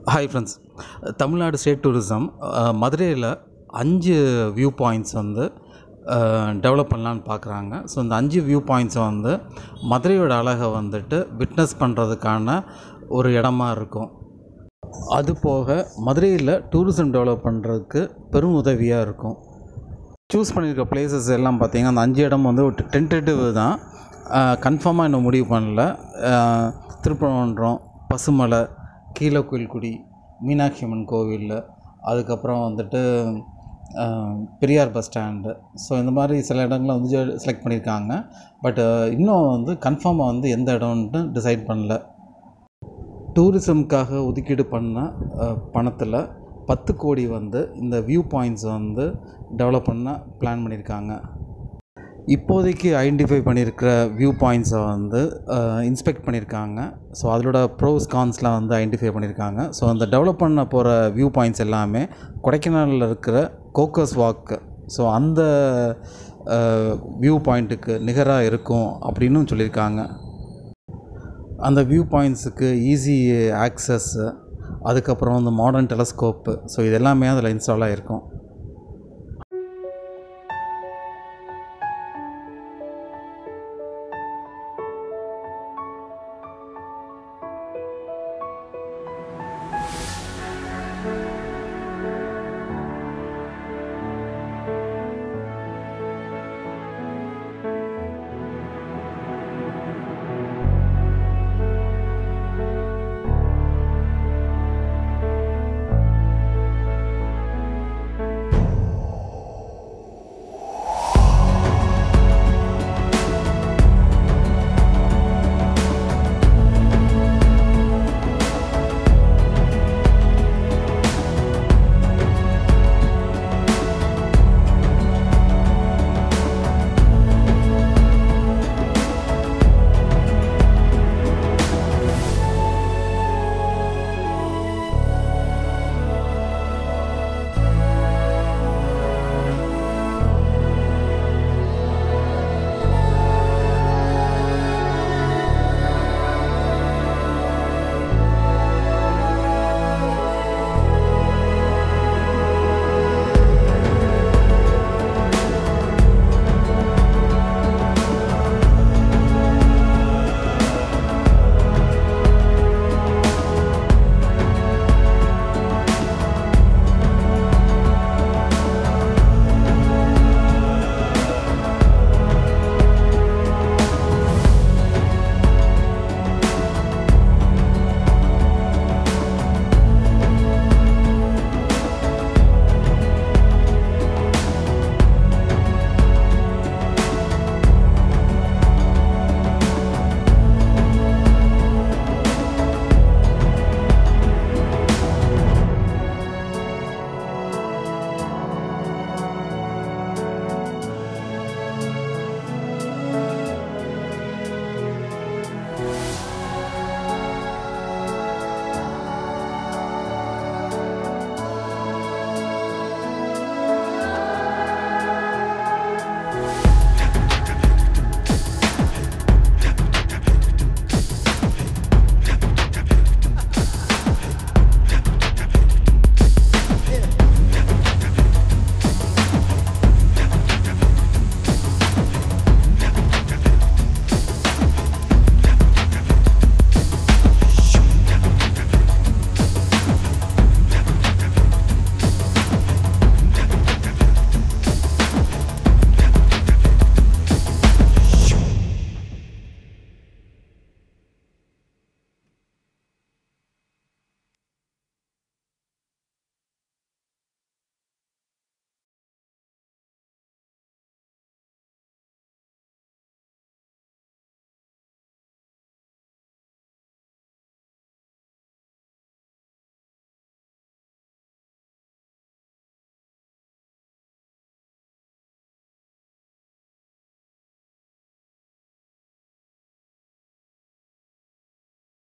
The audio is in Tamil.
hi friends Tamil Nadu state tourism மதுரையில் அஞ்சு வியூ பாயிண்ட்ஸ் வந்து டெவலப் பண்ணலான்னு பார்க்குறாங்க ஸோ இந்த அஞ்சு வியூ பாயிண்ட்ஸை வந்து மதுரையோட அழகை வந்துட்டு விட்னஸ் பண்ணுறதுக்கான ஒரு இடமா இருக்கும் அது போக மதுரையில் டூரிசம் டெவலப் பண்ணுறதுக்கு பெரும் உதவியாக இருக்கும் சூஸ் பண்ணியிருக்க பிளேசஸ் எல்லாம் பார்த்தீங்கன்னா அந்த அஞ்சு இடம் வந்து ஒரு டென்டேட்டிவ் தான் கன்ஃபார்மாக இன்னும் முடிவு பண்ணல அஹ், திருப்பரங்குன்றம் பசுமலை கீழக்குயில்குடி மீனாட்சி அம்மன் கோவில் அதுக்கப்புறம் வந்துட்டு அஹ், பெரியார் பஸ் ஸ்டாண்டு ஸோ இந்த மாதிரி சில இடங்களை வந்து செலக்ட் பண்ணியிருக்காங்க பட் இன்னும் வந்து கன்ஃபார்மாக வந்து எந்த இடம்ன்ட்டு டிசைட் பண்ணல டூரிசம்காக ஒதுக்கீடு பண்ண பணத்தில் பத்து கோடி வந்து இந்த வியூ பாயிண்ட்ஸ் வந்து டெவலப் பண்ண பிளான் பண்ணியிருக்காங்க இப்போதைக்கு ஐடென்டிஃபை பண்ணியிருக்கிற வியூ பாயிண்ட்ஸை வந்து இன்ஸ்பெக்ட் பண்ணியிருக்காங்க ஸோ அதோட ப்ரோஸ் கான்ஸ்லாம் வந்து ஐடென்டிஃபை பண்ணியிருக்காங்க ஸோ அந்த டெவலப் பண்ண போகிற வியூ பாயிண்ட்ஸ் எல்லாமே கொடைக்கானலில் இருக்கிற கோக்கஸ் வாக் ஸோ அந்த வியூ பாயிண்ட்டுக்கு நிகராக இருக்கும் அப்படின்னும் சொல்லியிருக்காங்க அந்த வியூ பாயிண்ட்ஸுக்கு ஈஸி ஆக்சஸ்ஸு அதுக்கப்புறம் வந்து மாடர்ன் டெலஸ்கோப்பு ஸோ இது எல்லாமே அதில் இன்ஸ்டால் ஆகிருக்கும்